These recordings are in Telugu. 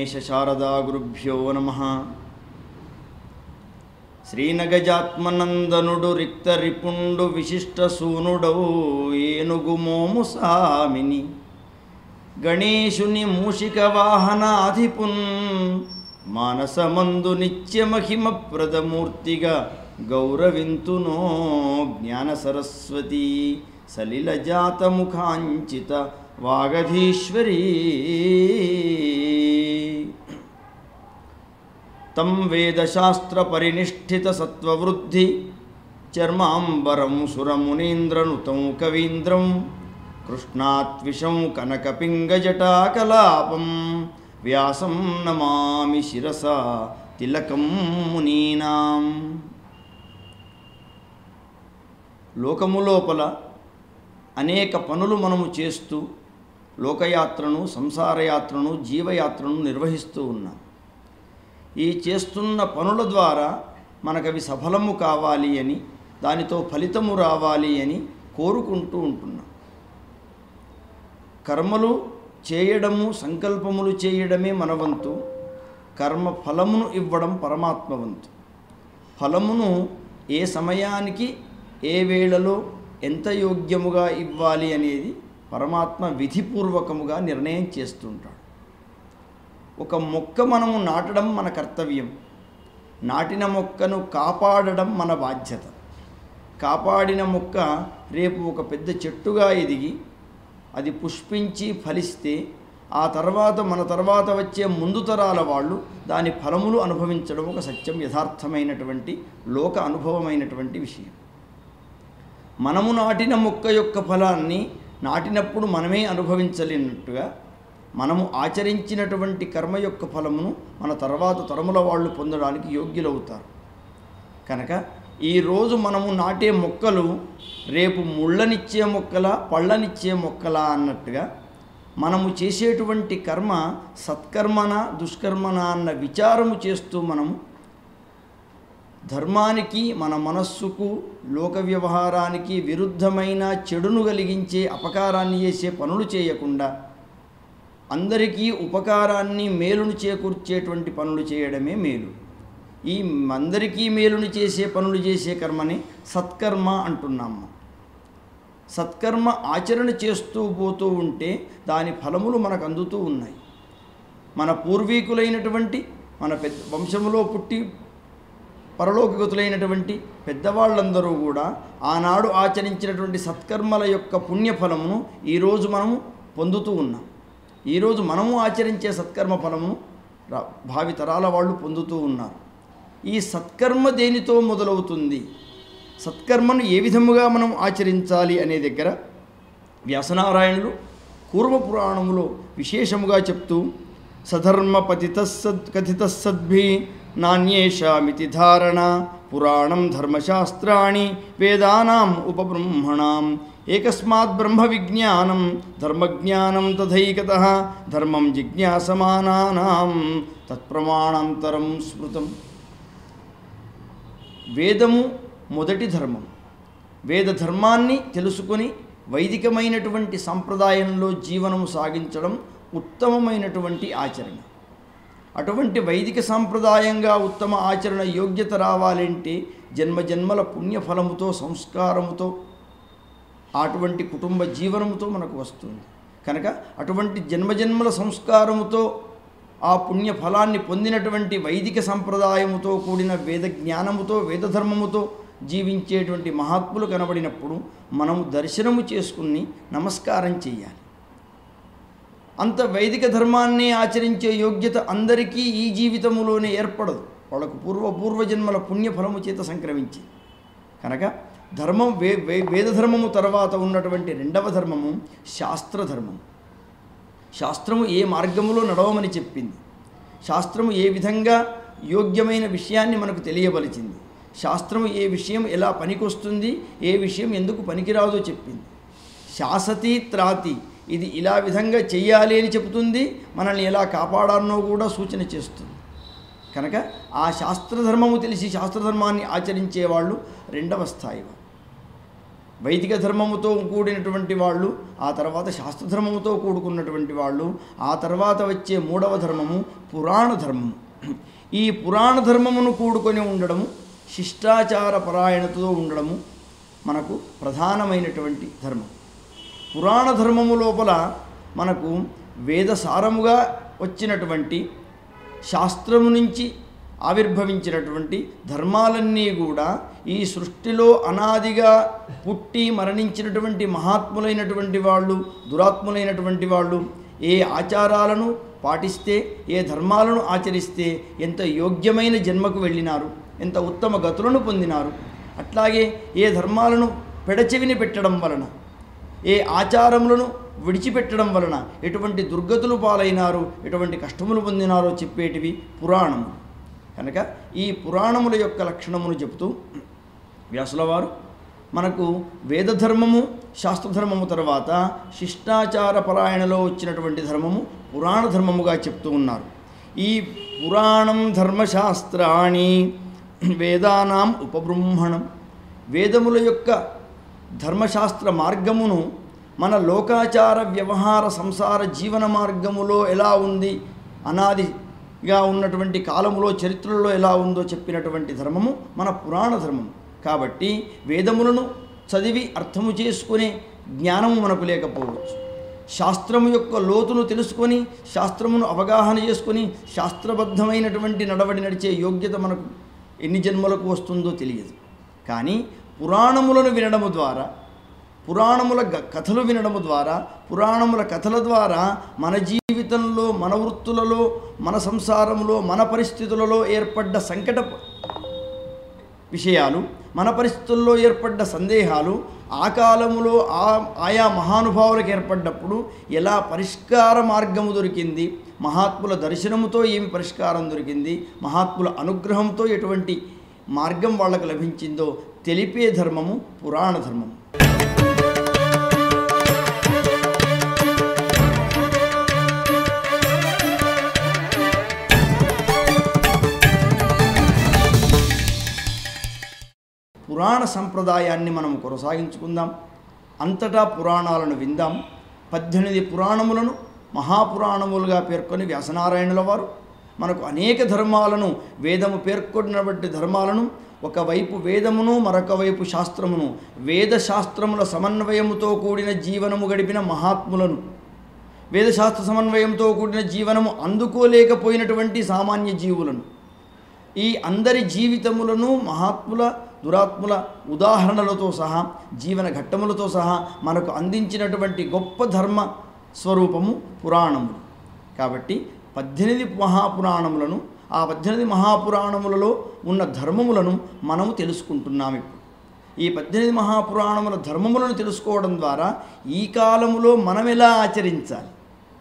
గణేశ శారదా గురుభ్యో నమ శ్రీనగజాత్మనందనుడు రిక్తరిపుండు విశిష్ట సూనుడౌ ఏనుగు మోము సామిని గణేశుని మూషిక వాహనాధిపున్ మానసమందు నిత్యమహిమ ప్రదమూర్తిగా గౌరవింతునో జ్ఞాన సరస్వతి సలిలజాత ముఖాంచిత వాగధీశ్వరీ తం వేదశాస్త్రపరినిష్ఠిత సత్వవృద్ధి చర్మాంబరం సురమునీంద్రనుతం కవీంద్రం కృష్ణాత్విషం కనకపింగజటాకలాపం వ్యాసం నమామి శిరస తిలకం మునీనాం లోకము లోపల అనేక పనులు మనము చేస్తూ లోకయాత్రను సంసారయాత్రను జీవయాత్రను నిర్వహిస్తూ ఉన్నాం ఈ చేస్తున్న పనుల ద్వారా మనకవి సఫలము కావాలి అని దానితో ఫలితము రావాలి అని కోరుకుంటూ ఉంటున్నాం కర్మలు చేయడము సంకల్పములు చేయడమే మన వంతు కర్మ ఫలమును ఇవ్వడం పరమాత్మ వంతు ఫలమును ఏ సమయానికి ఏ వేళలో ఎంత యోగ్యముగా ఇవ్వాలి అనేది పరమాత్మ విధిపూర్వకముగా నిర్ణయం చేస్తుంటాడు ఒక మొక్క మనము నాటడం మన కర్తవ్యం నాటిన మొక్కను కాపాడడం మన బాధ్యత కాపాడిన మొక్క రేపు ఒక పెద్ద చెట్టుగా ఎదిగి అది పుష్పించి ఫలిస్తే ఆ తర్వాత మన తర్వాత వచ్చే ముందు తరాల వాళ్ళు దాని ఫలములు అనుభవించడం ఒక సత్యం యథార్థమైనటువంటి లోక అనుభవమైనటువంటి విషయం మనము నాటిన మొక్క యొక్క ఫలాన్ని నాటినప్పుడు మనమే అనుభవించలేనట్టుగా మనము ఆచరించినటువంటి కర్మ యొక్క ఫలమును మన తర్వాత తరముల వాళ్ళు పొందడానికి యోగ్యులవుతారు కనుక ఈరోజు మనము నాటే మొక్కలు రేపు ముళ్ళనిచ్చే మొక్కలా పళ్ళనిచ్చే మొక్కలా అన్నట్టుగా మనము చేసేటువంటి కర్మ సత్కర్మన దుష్కర్మన అన్న విచారము చేస్తూ మనము ధర్మానికి మన మనస్సుకు లోక వ్యవహారానికి విరుద్ధమైన చెడును కలిగించే అపకారాన్ని చేసే పనులు చేయకుండా అందరికీ ఉపకారాన్ని మేలును చేకూర్చేటువంటి పనులు చేయడమే మేలు ఈ అందరికీ మేలును చేసే పనులు చేసే కర్మని సత్కర్మ అంటున్నాము సత్కర్మ ఆచరణ చేస్తూ పోతూ ఉంటే దాని ఫలములు మనకు అందుతూ ఉన్నాయి మన పూర్వీకులైనటువంటి మన పెద్ద వంశములో పుట్టి పరలోకగతులైనటువంటి పెద్దవాళ్ళందరూ కూడా ఆనాడు ఆచరించినటువంటి సత్కర్మల యొక్క పుణ్యఫలమును ఈరోజు మనము పొందుతూ ఉన్నాం ఈరోజు మనము ఆచరించే సత్కర్మ ఫలమును రా భావి తరాల వాళ్ళు పొందుతూ ఉన్నారు ఈ సత్కర్మ దేనితో మొదలవుతుంది సత్కర్మను ఏ విధముగా మనం ఆచరించాలి అనే దగ్గర వ్యాసనారాయణులు పూర్వ పురాణములో విశేషముగా చెప్తూ సధర్మ పతిత సద్ కథిత సద్భి నాణ్యేషామితి ధారణ పురాణం ధర్మశాస్త్రాణి వేదానాం ఉపబ్రహ్మణాం ఏకస్మాత్ బ్రహ్మ విజ్ఞానం ధర్మజ్ఞానం తథైకత ధర్మం జిజ్ఞాసమానానాం తత్ప్రమాణాంతరం స్మృతం వేదము మొదటి ధర్మం వేద ధర్మాన్ని తెలుసుకొని వైదికమైనటువంటి సంప్రదాయంలో జీవనము సాగించడం ఉత్తమమైనటువంటి ఆచరణ అటువంటి వైదిక సాంప్రదాయంగా ఉత్తమ ఆచరణ యోగ్యత రావాలంటే జన్మజన్మల పుణ్యఫలముతో సంస్కారముతో అటువంటి కుటుంబ జీవనముతో మనకు వస్తుంది కనుక అటువంటి జన్మజన్మల సంస్కారముతో ఆ పుణ్య ఫలాన్ని పొందినటువంటి వైదిక సంప్రదాయముతో కూడిన వేద జ్ఞానముతో వేదధర్మముతో జీవించేటువంటి మహాత్ములు కనబడినప్పుడు మనము దర్శనము చేసుకుని నమస్కారం చేయాలి అంత వైదిక ధర్మాన్ని ఆచరించే యోగ్యత అందరికీ ఈ జీవితములోనే ఏర్పడదు వాళ్ళకు పూర్వ పూర్వజన్మల పుణ్యఫలము చేత సంక్రమించి కనుక ధర్మం వే వే వేదధర్మము తర్వాత ఉన్నటువంటి రెండవ ధర్మము శాస్త్రధర్మం శాస్త్రము ఏ మార్గములో నడవమని చెప్పింది శాస్త్రము ఏ విధంగా యోగ్యమైన విషయాన్ని మనకు తెలియవలచింది శాస్త్రము ఏ విషయం ఎలా పనికొస్తుంది ఏ విషయం ఎందుకు పనికిరాదో చెప్పింది శాసతి త్రాతి ఇది ఇలా విధంగా చెయ్యాలి అని చెబుతుంది మనల్ని ఎలా కాపాడాలనో కూడా సూచన చేస్తుంది కనుక ఆ శాస్త్రధర్మము తెలిసి శాస్త్రధర్మాన్ని ఆచరించే వాళ్ళు రెండవ స్థాయి వారు వైదిక ధర్మముతో కూడినటువంటి వాళ్ళు ఆ తర్వాత శాస్త్రధర్మముతో కూడుకున్నటువంటి వాళ్ళు ఆ తర్వాత వచ్చే మూడవ ధర్మము పురాణ ధర్మము ఈ పురాణ ధర్మమును కూడుకొని ఉండడము శిష్టాచార పరాయణతో ఉండడము మనకు ప్రధానమైనటువంటి ధర్మం పురాణ ధర్మము లోపల మనకు వేదసారముగా వచ్చినటువంటి శాస్త్రము నుంచి ఆవిర్భవించినటువంటి ధర్మాలన్నీ కూడా ఈ సృష్టిలో అనాదిగా పుట్టి మరణించినటువంటి మహాత్ములైనటువంటి వాళ్ళు దురాత్ములైనటువంటి వాళ్ళు ఏ ఆచారాలను పాటిస్తే ఏ ధర్మాలను ఆచరిస్తే ఎంత యోగ్యమైన జన్మకు వెళ్ళినారు ఎంత ఉత్తమ గతులను పొందినారు అట్లాగే ఏ ధర్మాలను పెడచెవిని పెట్టడం వలన ఏ ఆచారములను విడిచిపెట్టడం వలన ఎటువంటి దుర్గతులు పాలైనారు ఎటువంటి కష్టములు పొందినారో చెప్పేటివి పురాణములు కనుక ఈ పురాణముల యొక్క లక్షణమును చెబుతూ వ్యాసుల వారు మనకు వేదధర్మము శాస్త్రధర్మము తర్వాత శిష్టాచార పరాయణలో వచ్చినటువంటి ధర్మము పురాణ ధర్మముగా చెప్తూ ఉన్నారు ఈ పురాణం ధర్మశాస్త్రాణి వేదానాం ఉపబృంహణం వేదముల యొక్క ధర్మశాస్త్ర మార్గమును మన లోకాచార వ్యవహార సంసార జీవన మార్గములో ఎలా ఉంది అనాదిగా ఉన్నటువంటి కాలములో చరిత్రలో ఎలా ఉందో చెప్పినటువంటి ధర్మము మన పురాణ ధర్మము కాబట్టి వేదములను చదివి అర్థము చేసుకునే జ్ఞానము మనకు లేకపోవచ్చు శాస్త్రము యొక్క లోతును తెలుసుకొని శాస్త్రమును అవగాహన చేసుకొని శాస్త్రబద్ధమైనటువంటి నడవడి నడిచే యోగ్యత మనకు ఎన్ని జన్మలకు వస్తుందో తెలియదు కానీ పురాణములను వినడము ద్వారా పురాణముల గ- కథలు వినడము ద్వారా పురాణముల కథల ద్వారా మన జీవితంలో మన వృత్తులలో మన సంసారంలో మన పరిస్థితులలో ఏర్పడ్డ సంకట ప- విషయాలు మన పరిస్థితుల్లో ఏర్పడ్డ సందేహాలు ఆ కాలములో ఆ ఆయా మహానుభావులకు ఏర్పడ్డప్పుడు ఎలా పరిష్కార మార్గము దొరికింది మహాత్ముల దర్శనముతో ఏమి పరిష్కారం దొరికింది మహాత్ముల అనుగ్రహంతో ఎటువంటి మార్గం వాళ్ళకు లభించిందో తెలిపే ధర్మము పురాణ ధర్మము పురాణ సంప్రదాయాన్ని మనం కొనసాగించుకుందాం అంతటా పురాణాలను విందాం పద్దెనిమిది పురాణములను మహాపురాణములుగా పేర్కొని వ్యాసనారాయణుల వారు మనకు అనేక ధర్మాలను వేదము పేర్కొన్నటువంటి ధర్మాలను ఒకవైపు వేదమును మరొక వైపు శాస్త్రమును వేద శాస్త్రముల సమన్వయముతో కూడిన జీవనము గడిపిన మహాత్ములను వేదశాస్త్ర సమన్వయంతో కూడిన జీవనము అందుకోలేకపోయినటువంటి సామాన్య జీవులను ఈ అందరి జీవితములను మహాత్ముల దురాత్ముల ఉదాహరణలతో సహా జీవన ఘట్టములతో సహా మనకు అందించినటువంటి గొప్ప ధర్మ స్వరూపము పురాణములు కాబట్టి పద్దెనిమిది మహాపురాణములను ఆ పద్దెనిమిది మహాపురాణములలో ఉన్న ధర్మములను మనము తెలుసుకుంటున్నాం ఇప్పుడు ఈ పద్దెనిమిది మహాపురాణముల ధర్మములను తెలుసుకోవడం ద్వారా ఈ కాలములో మనం ఎలా ఆచరించాలి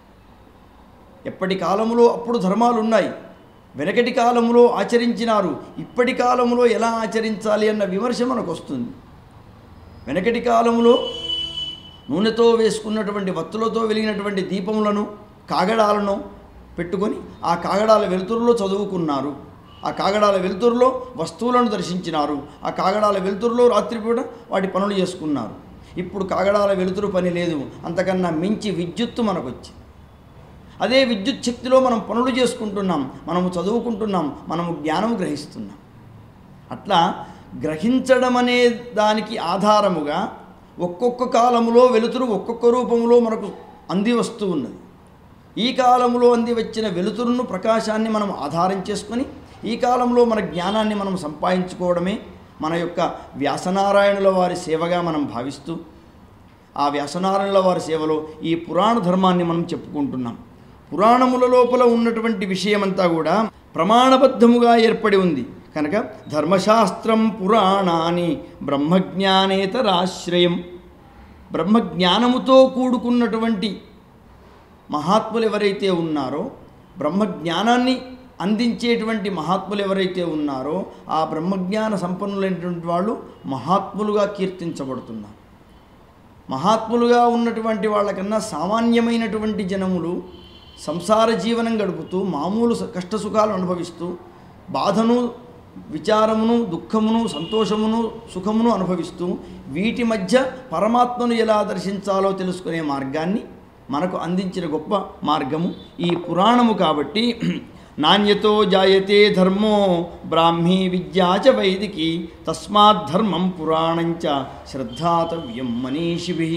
ఎప్పటి కాలములో అప్పుడు ధర్మాలు ఉన్నాయి వెనకటి కాలములో ఆచరించినారు ఇప్పటి కాలములో ఎలా ఆచరించాలి అన్న విమర్శ మనకు వస్తుంది వెనకటి కాలములో నూనెతో వేసుకున్నటువంటి వత్తులతో వెలిగినటువంటి దీపములను కాగడాలను పెట్టుకొని ఆ కాగడాల వెలుతురులో చదువుకున్నారు ఆ కాగడాల వెలుతురులో వస్తువులను దర్శించినారు ఆ కాగడాల వెలుతురులో రాత్రిపూట వాటి పనులు చేసుకున్నారు ఇప్పుడు కాగడాల వెలుతురు పని లేదు అంతకన్నా మించి విద్యుత్తు మనకొచ్చి అదే విద్యుత్ శక్తిలో మనం పనులు చేసుకుంటున్నాం మనము చదువుకుంటున్నాం మనము జ్ఞానం గ్రహిస్తున్నాం అట్లా గ్రహించడం అనే దానికి ఆధారముగా ఒక్కొక్క కాలములో వెలుతురు ఒక్కొక్క రూపంలో మనకు అంది వస్తూ ఉన్నది ఈ కాలంలో అంది వచ్చిన వెలుతురును ప్రకాశాన్ని మనం ఆధారం చేసుకొని ఈ కాలంలో మన జ్ఞానాన్ని మనం సంపాదించుకోవడమే మన యొక్క వ్యాసనారాయణుల వారి సేవగా మనం భావిస్తూ ఆ వ్యాసనారాయణుల వారి సేవలో ఈ పురాణ ధర్మాన్ని మనం చెప్పుకుంటున్నాం పురాణముల లోపల ఉన్నటువంటి విషయమంతా కూడా ప్రమాణబద్ధముగా ఏర్పడి ఉంది కనుక ధర్మశాస్త్రం పురాణాన్ని బ్రహ్మజ్ఞానేతరాశ్రయం బ్రహ్మజ్ఞానముతో కూడుకున్నటువంటి మహాత్ములు ఎవరైతే ఉన్నారో బ్రహ్మజ్ఞానాన్ని అందించేటువంటి మహాత్ములు ఎవరైతే ఉన్నారో ఆ బ్రహ్మజ్ఞాన సంపన్నులైనటువంటి వాళ్ళు మహాత్ములుగా కీర్తించబడుతున్నారు మహాత్ములుగా ఉన్నటువంటి వాళ్ళకన్నా సామాన్యమైనటువంటి జనములు సంసార జీవనం గడుపుతూ మామూలు స- కష్టసుఖాలు అనుభవిస్తూ బాధను విచారమును దుఃఖమును సంతోషమును సుఖమును అనుభవిస్తూ వీటి మధ్య పరమాత్మను ఎలా దర్శించాలో తెలుసుకునే మార్గాన్ని మనకు అందించిన గొప్ప మార్గము ఈ పురాణము కాబట్టి నాణ్యతో జాయతే ధర్మో బ్రాహ్మీ విద్యా చ వైదికి తస్మాత్ ధర్మం పురాణంచ శ్రద్ధాతవ్యం మనీషిభి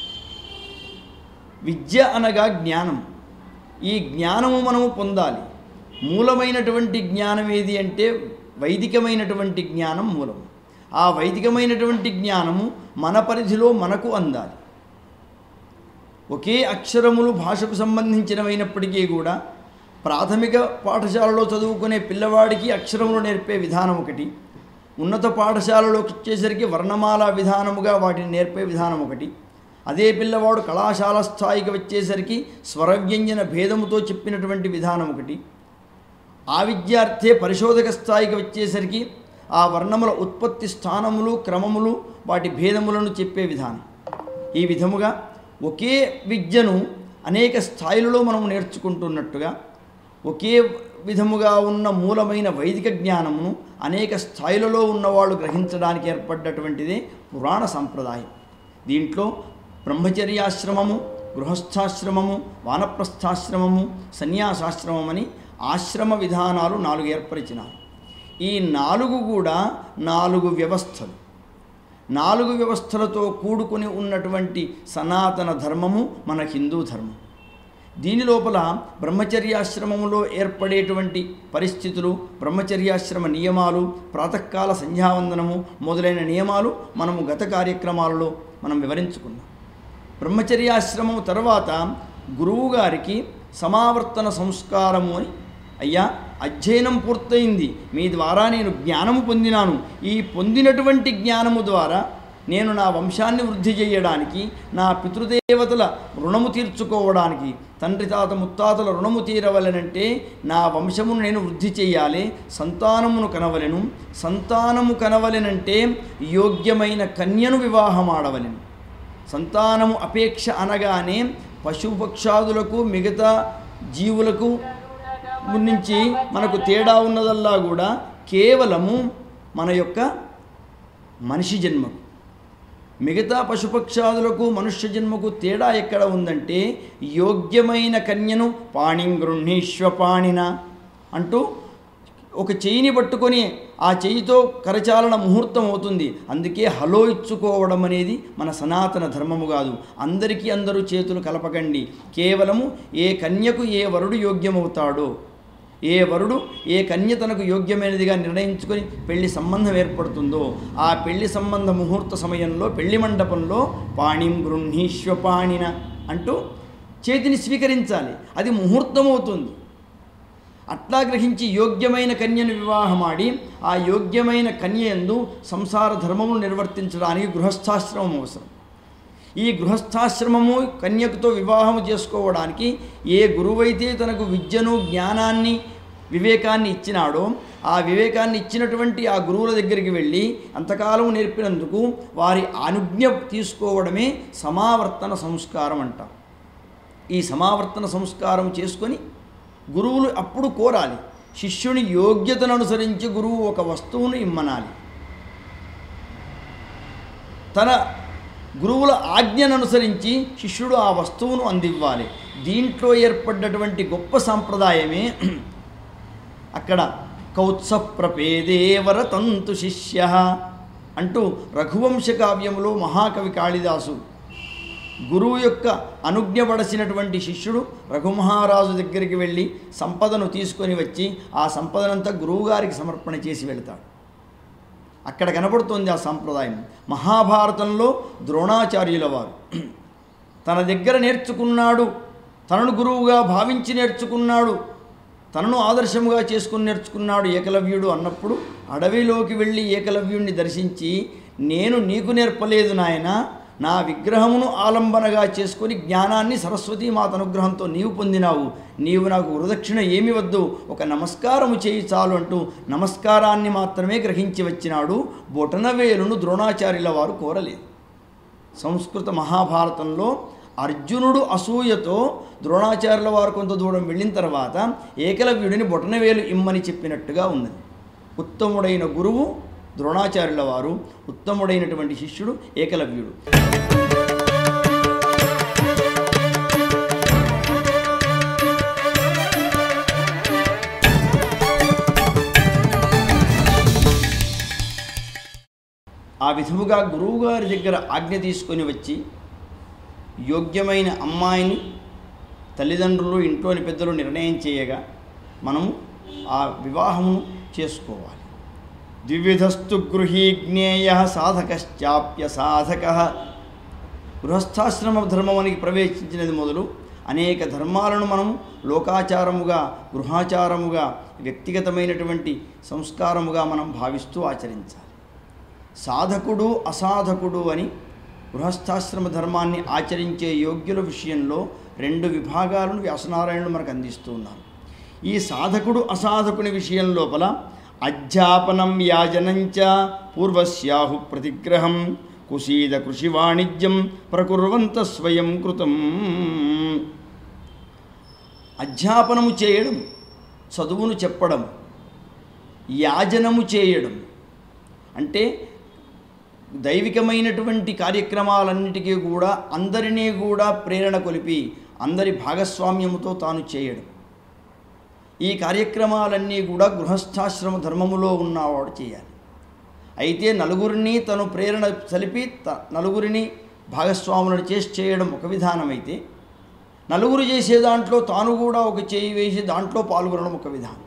విద్య అనగా జ్ఞానం ఈ జ్ఞానము మనము పొందాలి మూలమైనటువంటి జ్ఞానం ఏది అంటే వైదికమైనటువంటి జ్ఞానం మూలం ఆ వైదికమైనటువంటి జ్ఞానము మన పరిధిలో మనకు అందాలి ఒకే అక్షరములు భాషకు సంబంధించినవైనప్పటికీ కూడా ప్రాథమిక పాఠశాలలో చదువుకునే పిల్లవాడికి అక్షరములు నేర్పే విధానం ఒకటి ఉన్నత పాఠశాలలోకి వచ్చేసరికి వర్ణమాల విధానముగా వాటిని నేర్పే విధానం ఒకటి అదే పిల్లవాడు కళాశాల స్థాయికి వచ్చేసరికి స్వరవ్యంజన భేదముతో చెప్పినటువంటి విధానం ఒకటి ఆ విద్యార్థే పరిశోధక స్థాయికి వచ్చేసరికి ఆ వర్ణముల ఉత్పత్తి స్థానములు క్రమములు వాటి భేదములను చెప్పే విధానం ఈ విధముగా ఒకే విద్యను అనేక స్థాయిలలో మనం నేర్చుకుంటున్నట్టుగా ఒకే విధముగా ఉన్న మూలమైన వైదిక జ్ఞానమును అనేక స్థాయిలలో ఉన్నవాళ్ళు గ్రహించడానికి ఏర్పడ్డటువంటిదే పురాణ సంప్రదాయం దీంట్లో బ్రహ్మచర్యాశ్రమము గృహస్థాశ్రమము వానప్రస్థాశ్రమము సన్యాసాశ్రమం అని ఆశ్రమ విధానాలు నాలుగు ఏర్పరిచినారు ఈ నాలుగు కూడా నాలుగు వ్యవస్థలు నాలుగు వ్యవస్థలతో కూడుకుని ఉన్నటువంటి సనాతన ధర్మము మన హిందూ ధర్మం దీని లోపల బ్రహ్మచర్యాశ్రమంలో ఏర్పడేటువంటి పరిస్థితులు బ్రహ్మచర్యాశ్రమ నియమాలు ప్రాతకాల సంధ్యావందనము మొదలైన నియమాలు మనము గత కార్యక్రమాలలో మనం వివరించుకున్నాం బ్రహ్మచర్యాశ్రమం తర్వాత గురువుగారికి సమావర్తన సంస్కారము అని అయ్యా అధ్యయనం పూర్తయింది మీ ద్వారా నేను జ్ఞానము పొందినాను ఈ పొందినటువంటి జ్ఞానము ద్వారా నేను నా వంశాన్ని వృద్ధి చేయడానికి నా పితృదేవతల రుణము తీర్చుకోవడానికి తండ్రి తాత ముత్తాతల రుణము తీరవలనంటే నా వంశమును నేను వృద్ధి చేయాలి సంతానమును కనవలెను సంతానము కనవలెనంటే యోగ్యమైన కన్యను వివాహం ఆడవలెను సంతానము అపేక్ష అనగానే పశుపక్షాదులకు మిగతా జీవులకు నుంచి మనకు తేడా ఉన్నదల్లా కూడా కేవలము మన యొక్క మనిషి జన్మకు మిగతా పశుపక్షాదులకు మనుష్య జన్మకు తేడా ఎక్కడ ఉందంటే యోగ్యమైన కన్యను పాణిం గృహీష్వ పాణిన అంటూ ఒక చెయ్యిని పట్టుకొని ఆ చెయ్యితో కరచాలన ముహూర్తం అవుతుంది అందుకే హలో ఇచ్చుకోవడం అనేది మన సనాతన ధర్మము కాదు అందరికీ అందరూ చేతులు కలపకండి కేవలము ఏ కన్యకు ఏ వరుడు యోగ్యమవుతాడో ఏ వరుడు ఏ కన్య తనకు యోగ్యమైనదిగా నిర్ణయించుకొని పెళ్లి సంబంధం ఏర్పడుతుందో ఆ పెళ్లి సంబంధ ముహూర్త సమయంలో పెళ్లి మండపంలో పాణిం గృహీష్వ పాణిన అంటూ చేతిని స్వీకరించాలి అది ముహూర్తం అవుతుంది అట్లా గ్రహించి యోగ్యమైన కన్యను వివాహమాడి ఆ యోగ్యమైన కన్య ఎందు సంసార ధర్మమును నిర్వర్తించడానికి గృహస్థాశ్రమం అవసరం ఈ గృహస్థాశ్రమము కన్యకుతో వివాహము చేసుకోవడానికి ఏ గురువైతే తనకు విద్యను జ్ఞానాన్ని వివేకాన్ని ఇచ్చినాడో ఆ వివేకాన్ని ఇచ్చినటువంటి ఆ గురువుల దగ్గరికి వెళ్ళి అంతకాలం నేర్పినందుకు వారి అనుజ్ఞ తీసుకోవడమే సమావర్తన సంస్కారం అంటాం ఈ సమావర్తన సంస్కారం చేసుకొని గురువులు అప్పుడు కోరాలి శిష్యుని యోగ్యతను అనుసరించి గురువు ఒక వస్తువును ఇమ్మనాలి తన గురువుల ఆజ్ఞను అనుసరించి శిష్యుడు ఆ వస్తువును అందివ్వాలి దీంట్లో ఏర్పడ్డటువంటి గొప్ప సాంప్రదాయమే అక్కడ కౌత్స ప్రపేదేవర తంతు శిష్య అంటూ రఘువంశ కావ్యములో మహాకవి కాళిదాసు గురువు యొక్క అనుజ్ఞపడసినటువంటి శిష్యుడు రఘుమహారాజు దగ్గరికి వెళ్ళి సంపదను తీసుకొని వచ్చి ఆ సంపదనంతా గురువుగారికి సమర్పణ చేసి వెళతాడు అక్కడ కనబడుతోంది ఆ సంప్రదాయం మహాభారతంలో ద్రోణాచార్యుల వారు తన దగ్గర నేర్చుకున్నాడు తనను గురువుగా భావించి నేర్చుకున్నాడు తనను ఆదర్శముగా చేసుకుని నేర్చుకున్నాడు ఏకలవ్యుడు అన్నప్పుడు అడవిలోకి వెళ్ళి ఏకలవ్యుణ్ణి దర్శించి నేను నీకు నేర్పలేదు నాయన నా విగ్రహమును ఆలంబనగా చేసుకొని జ్ఞానాన్ని సరస్వతీ మాత అనుగ్రహంతో నీవు పొందినావు నీవు నాకు వరదక్షిణ ఏమి వద్దు ఒక నమస్కారము చేయి చాలు అంటూ నమస్కారాన్ని మాత్రమే గ్రహించి వచ్చినాడు బొటనవేలును ద్రోణాచార్యుల వారు కోరలేదు సంస్కృత మహాభారతంలో అర్జునుడు అసూయతో ద్రోణాచార్యుల వారు కొంత దూరం వెళ్ళిన తర్వాత ఏకలవ్యుడిని బొటనవేలు ఇమ్మని చెప్పినట్టుగా ఉన్నది ఉత్తముడైన గురువు ద్రోణాచార్యుల వారు ఉత్తముడైనటువంటి శిష్యుడు ఏకలవ్యుడు ఆ విధముగా గురువుగారి దగ్గర ఆజ్ఞ తీసుకొని వచ్చి యోగ్యమైన అమ్మాయిని తల్లిదండ్రులు ఇంట్లోని పెద్దలు నిర్ణయం చేయగా మనము ఆ వివాహమును చేసుకోవాలి ద్వివిధస్తు గృహీ జ్ఞేయ సాధకశ్చాప్య సాధక గృహస్థాశ్రమ ధర్మమునికి ప్రవేశించినది మొదలు అనేక ధర్మాలను మనం లోకాచారముగా గృహాచారముగా వ్యక్తిగతమైనటువంటి సంస్కారముగా మనం భావిస్తూ ఆచరించాలి సాధకుడు అసాధకుడు అని గృహస్థాశ్రమ ధర్మాన్ని ఆచరించే యోగ్యుల విషయంలో రెండు విభాగాలను వ్యాసనారాయణుడు మనకు అందిస్తూ ఉన్నారు ఈ సాధకుడు అసాధకుని విషయం లోపల అధ్యాపనం యాజనంచ పూర్వస్యాహు ప్రతిగ్రహం కుసీద కృషి వాణిజ్యం ప్రకుర్వంత స్వయం కృతం అధ్యాపనము చేయడం చదువును చెప్పడం యాజనము చేయడం అంటే దైవికమైనటువంటి కార్యక్రమాలన్నిటికీ కూడా అందరినీ కూడా ప్రేరణ కొలిపి అందరి భాగస్వామ్యముతో తాను చేయడం ఈ కార్యక్రమాలన్నీ కూడా గృహస్థాశ్రమ ధర్మములో ఉన్నవాడు చేయాలి అయితే నలుగురిని తను ప్రేరణ సలిపి త నలుగురిని భాగస్వాములను చేసి చేయడం ఒక విధానమైతే నలుగురు చేసే దాంట్లో తాను కూడా ఒక చేయి వేసి దాంట్లో పాల్గొనడం ఒక విధానం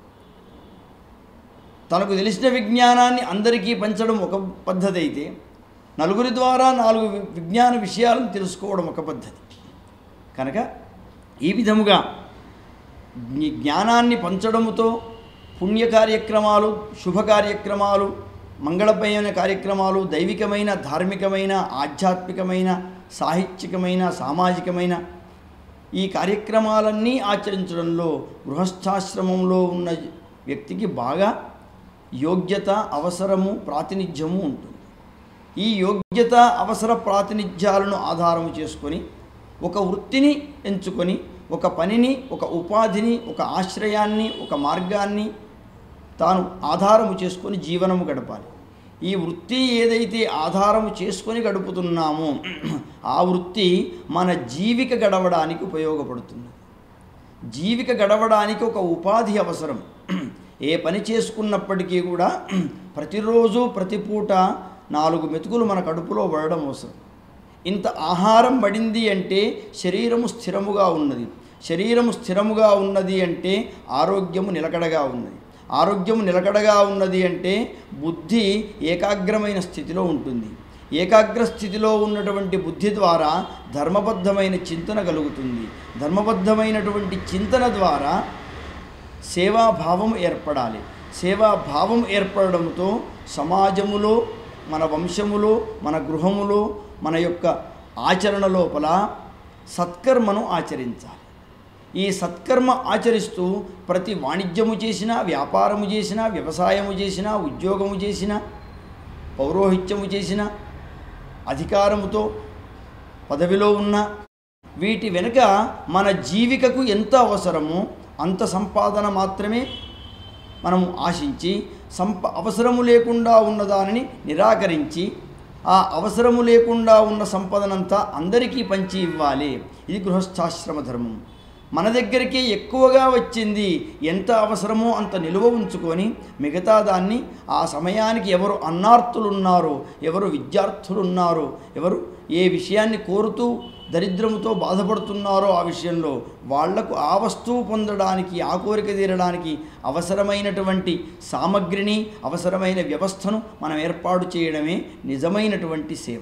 తనకు తెలిసిన విజ్ఞానాన్ని అందరికీ పంచడం ఒక పద్ధతి అయితే నలుగురి ద్వారా నాలుగు వి- విజ్ఞాన విషయాలను తెలుసుకోవడం ఒక పద్ధతి కనుక ఈ విధముగా జ్ఞ- జ్ఞానాన్ని పంచడముతో పుణ్య కార్యక్రమాలు శుభ కార్యక్రమాలు మంగళమైన కార్యక్రమాలు దైవికమైన ధార్మికమైన ఆధ్యాత్మికమైన సాహిత్యకమైన సామాజికమైన ఈ కార్యక్రమాలన్నీ ఆచరించడంలో గృహస్థాశ్రమంలో ఉన్న వ్యక్తికి బాగా యోగ్యత అవసరము ప్రాతినిధ్యము ఉంటుంది ఈ యోగ్యత అవసర ప్రాతినిధ్యాలను ఆధారము చేసుకొని ఒక వృత్తిని ఎంచుకొని ఒక పనిని ఒక ఉపాధిని ఒక ఆశ్రయాన్ని ఒక మార్గాన్ని తాను ఆధారము చేసుకొని జీవనము గడపాలి ఈ వృత్తి ఏదైతే ఆధారము చేసుకొని గడుపుతున్నామో ఆ వృత్తి మన జీవిక గడవడానికి ఉపయోగపడుతుంది జీవిక గడవడానికి ఒక ఉపాధి అవసరం ఏ పని చేసుకున్నప్పటికీ కూడా ప్రతిరోజు ప్రతి పూట నాలుగు మెతుకులు మన కడుపులో పడడం అవసరం ఇంత ఆహారం పడింది అంటే శరీరము స్థిరముగా ఉన్నది శరీరము స్థిరముగా ఉన్నది అంటే ఆరోగ్యము నిలకడగా ఉన్నది ఆరోగ్యము నిలకడగా ఉన్నది అంటే బుద్ధి ఏకాగ్రమైన స్థితిలో ఉంటుంది ఏకాగ్ర స్థితిలో ఉన్నటువంటి బుద్ధి ద్వారా ధర్మబద్ధమైన చింతన కలుగుతుంది ధర్మబద్ధమైనటువంటి చింతన ద్వారా సేవాభావం ఏర్పడాలి సేవాభావం ఏర్పడడంతో సమాజములో మన వంశములో మన గృహములో మన యొక్క ఆచరణ లోపల సత్కర్మను ఆచరించాలి ఈ సత్కర్మ ఆచరిస్తూ ప్రతి వాణిజ్యము చేసినా వ్యాపారము చేసినా వ్యవసాయము చేసినా ఉద్యోగము చేసినా పౌరోహిత్యము చేసినా అధికారముతో పదవిలో ఉన్న వీటి వెనుక మన జీవికకు ఎంత అవసరమో అంత సంపాదన మాత్రమే మనము ఆశించి సంప అవసరము లేకుండా ఉన్నదానిని నిరాకరించి ఆ అవసరము లేకుండా ఉన్న సంపదనంతా అందరికీ పంచి ఇవ్వాలి ఇది గృహస్థాశ్రమ ధర్మం మన దగ్గరికి ఎక్కువగా వచ్చింది ఎంత అవసరమో అంత నిలువ ఉంచుకొని మిగతా దాన్ని ఆ సమయానికి ఎవరు అన్నార్థులు ఉన్నారో ఎవరు విద్యార్థులు ఉన్నారో ఎవరు ఏ విషయాన్ని కోరుతూ దరిద్రముతో బాధపడుతున్నారో ఆ విషయంలో వాళ్లకు ఆ వస్తువు పొందడానికి ఆ కోరిక తీరడానికి అవసరమైనటువంటి సామగ్రిని అవసరమైన వ్యవస్థను మనం ఏర్పాటు చేయడమే నిజమైనటువంటి సేవ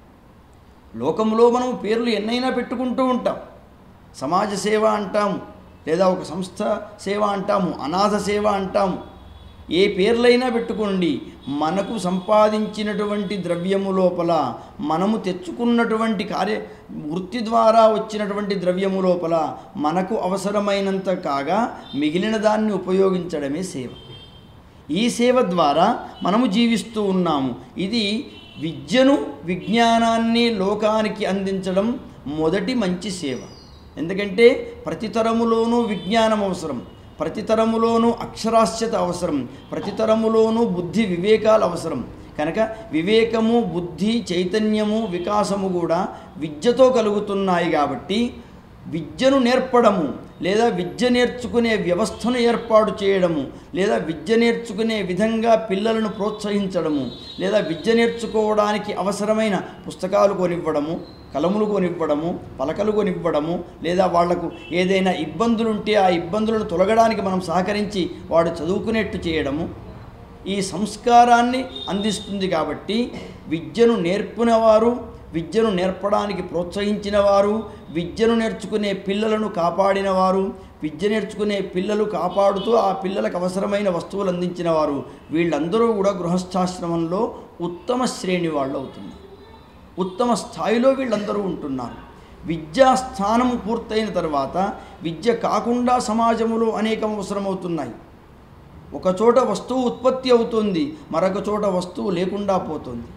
లోకంలో మనం పేర్లు ఎన్నైనా పెట్టుకుంటూ ఉంటాం సమాజ సేవ అంటాము లేదా ఒక సంస్థ సేవ అంటాము అనాథ సేవ అంటాము ఏ పేర్లైనా పెట్టుకోండి మనకు సంపాదించినటువంటి ద్రవ్యము లోపల మనము తెచ్చుకున్నటువంటి కార్య వృత్తి ద్వారా వచ్చినటువంటి ద్రవ్యము లోపల మనకు అవసరమైనంత కాగా మిగిలిన దాన్ని ఉపయోగించడమే సేవ ఈ సేవ ద్వారా మనము జీవిస్తూ ఉన్నాము ఇది విద్యను విజ్ఞానాన్ని లోకానికి అందించడం మొదటి మంచి సేవ ఎందుకంటే ప్రతి తరములోనూ విజ్ఞానం అవసరం ప్రతి తరములోనూ అక్షరాస్యత అవసరం ప్రతి తరములోనూ బుద్ధి వివేకాలు అవసరం కనుక వివేకము బుద్ధి చైతన్యము వికాసము కూడా విద్యతో కలుగుతున్నాయి కాబట్టి విద్యను నేర్పడము లేదా విద్య నేర్చుకునే వ్యవస్థను ఏర్పాటు చేయడము లేదా విద్య నేర్చుకునే విధంగా పిల్లలను ప్రోత్సహించడము లేదా విద్య నేర్చుకోవడానికి అవసరమైన పుస్తకాలు కొనివ్వడము కలములు కొనివ్వడము పలకలు కొనివ్వడము లేదా వాళ్లకు ఏదైనా ఇబ్బందులు ఉంటే ఆ ఇబ్బందులను తొలగడానికి మనం సహకరించి వాడు చదువుకునేట్టు చేయడము ఈ సంస్కారాన్ని అందిస్తుంది కాబట్టి విద్యను నేర్పినవారు విద్యను నేర్పడానికి ప్రోత్సహించిన వారు విద్యను నేర్చుకునే పిల్లలను కాపాడినవారు విద్య నేర్చుకునే పిల్లలు కాపాడుతూ ఆ పిల్లలకు అవసరమైన వస్తువులు అందించిన వారు వీళ్ళందరూ కూడా గృహస్థాశ్రమంలో ఉత్తమ శ్రేణి వాళ్ళు అవుతున్నారు ఉత్తమ స్థాయిలో వీళ్ళందరూ ఉంటున్నారు విద్యా స్థానం పూర్తయిన తర్వాత విద్య కాకుండా సమాజంలో అనేకం అవసరమవుతున్నాయి ఒక చోట వస్తువు ఉత్పత్తి అవుతుంది మరొక చోట వస్తువు లేకుండా పోతుంది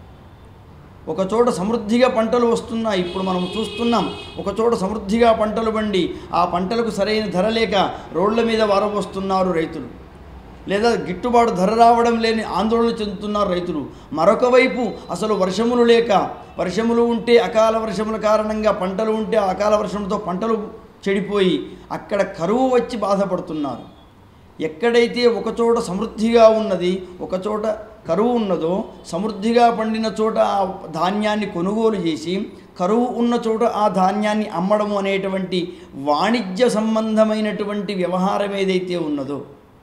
ఒక చోట సమృద్ధిగా పంటలు వస్తున్నాయి ఇప్పుడు మనం చూస్తున్నాం ఒక చోట సమృద్ధిగా పంటలు పండి ఆ పంటలకు సరైన ధర లేక రోడ్ల మీద వారవస్తున్నారు రైతులు లేదా గిట్టుబాటు ధర రావడం లేని ఆందోళన చెందుతున్నారు రైతులు మరొక వైపు అసలు వర్షములు లేక వర్షములు ఉంటే అకాల వర్షముల కారణంగా పంటలు ఉంటే ఆ అకాల వర్షంతో పంటలు చెడిపోయి అక్కడ కరువు వచ్చి బాధపడుతున్నారు ఎక్కడైతే ఒకచోట సమృద్ధిగా ఉన్నది ఒకచోట కరువు ఉన్నదో సమృద్ధిగా పండిన చోట ఆ ధాన్యాన్ని కొనుగోలు చేసి కరువు ఉన్న చోట ఆ ధాన్యాన్ని అమ్మడము అనేటువంటి వాణిజ్య సంబంధమైనటువంటి వ్యవహారం ఏదైతే ఉన్నదో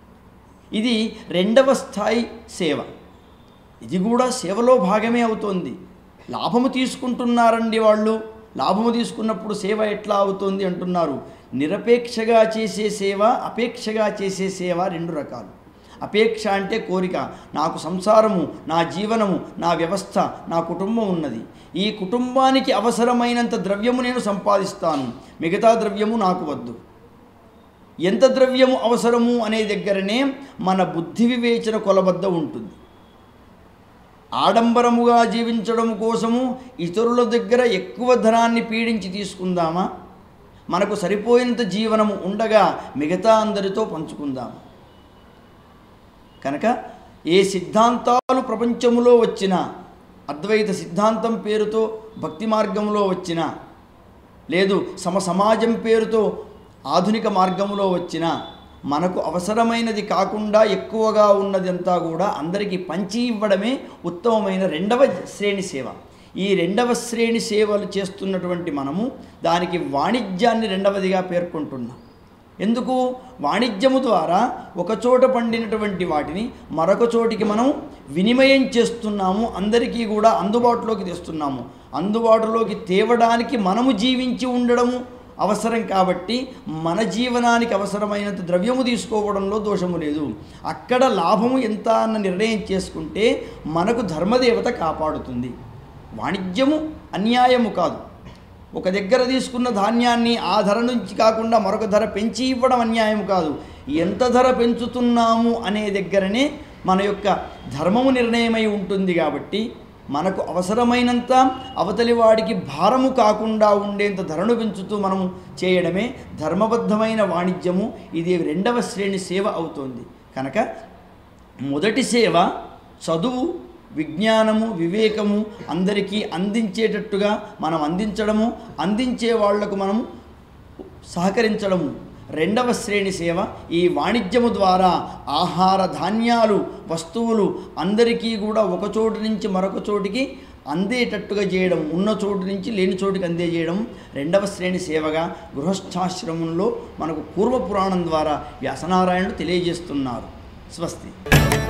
ఇది రెండవ స్థాయి సేవ ఇది కూడా సేవలో భాగమే అవుతోంది లాభము తీసుకుంటున్నారండి వాళ్ళు లాభము తీసుకున్నప్పుడు సేవ ఎట్లా అవుతుంది అంటున్నారు నిరపేక్షగా చేసే సేవ అపేక్షగా చేసే సేవ రెండు రకాలు అపేక్ష అంటే కోరిక నాకు సంసారము నా జీవనము నా వ్యవస్థ నా కుటుంబం ఉన్నది ఈ కుటుంబానికి అవసరమైనంత ద్రవ్యము నేను సంపాదిస్తాను మిగతా ద్రవ్యము నాకు వద్దు ఎంత ద్రవ్యము అవసరము అనే దగ్గరనే మన బుద్ధి వివేచన కొలబద్ద ఉంటుంది ఆడంబరముగా జీవించడం కోసము ఇతరుల దగ్గర ఎక్కువ ధనాన్ని పీడించి తీసుకుందామా మనకు సరిపోయినంత జీవనము ఉండగా మిగతా అందరితో పంచుకుందాం కనుక ఏ సిద్ధాంతాలు ప్రపంచములో వచ్చినా అద్వైత సిద్ధాంతం పేరుతో భక్తి మార్గంలో వచ్చినా లేదు సమ సమాజం పేరుతో ఆధునిక మార్గంలో వచ్చిన మనకు అవసరమైనది కాకుండా ఎక్కువగా ఉన్నదంతా కూడా అందరికీ పంచి ఇవ్వడమే ఉత్తమమైన రెండవ శ్రేణి సేవ ఈ రెండవ శ్రేణి సేవలు చేస్తున్నటువంటి మనము దానికి వాణిజ్యాన్ని రెండవదిగా పేర్కొంటున్నాం ఎందుకు వాణిజ్యము ద్వారా ఒక చోట పండినటువంటి వాటిని మరొక చోటికి మనం వినిమయం చేస్తున్నాము అందరికీ కూడా అందుబాటులోకి తెస్తున్నాము అందుబాటులోకి తేవడానికి మనము జీవించి ఉండడము అవసరం కాబట్టి మన జీవనానికి అవసరమైనంత ద్రవ్యము తీసుకోవడంలో దోషము లేదు అక్కడ లాభము ఎంత అన్న నిర్ణయం చేసుకుంటే మనకు ధర్మదేవత కాపాడుతుంది వాణిజ్యము అన్యాయము కాదు ఒక దగ్గర తీసుకున్న ధాన్యాన్ని ఆ ధర నుంచి కాకుండా మరొక ధర పెంచి ఇవ్వడం అన్యాయం కాదు ఎంత ధర పెంచుతున్నాము అనే దగ్గరనే మన యొక్క ధర్మము నిర్ణయమై ఉంటుంది కాబట్టి మనకు అవసరమైనంత అవతలి వాడికి భారము కాకుండా ఉండేంత ధరను పెంచుతూ మనము చేయడమే ధర్మబద్ధమైన వాణిజ్యము ఇది రెండవ శ్రేణి సేవ అవుతోంది కనుక మొదటి సేవ చదువు విజ్ఞానము వివేకము అందరికీ అందించేటట్టుగా మనం అందించడము అందించే వాళ్లకు మనము సహకరించడము రెండవ శ్రేణి సేవ ఈ వాణిజ్యము ద్వారా ఆహార ధాన్యాలు వస్తువులు అందరికీ కూడా ఒక చోటు నుంచి మరొక చోటికి అందేటట్టుగా చేయడం ఉన్న చోటు నుంచి లేని చోటుకి అందేజేయడం రెండవ శ్రేణి సేవగా గృహస్థాశ్రమంలో మనకు పూర్వ పురాణం ద్వారా వ్యాసనారాయణుడు తెలియజేస్తున్నారు స్వస్తి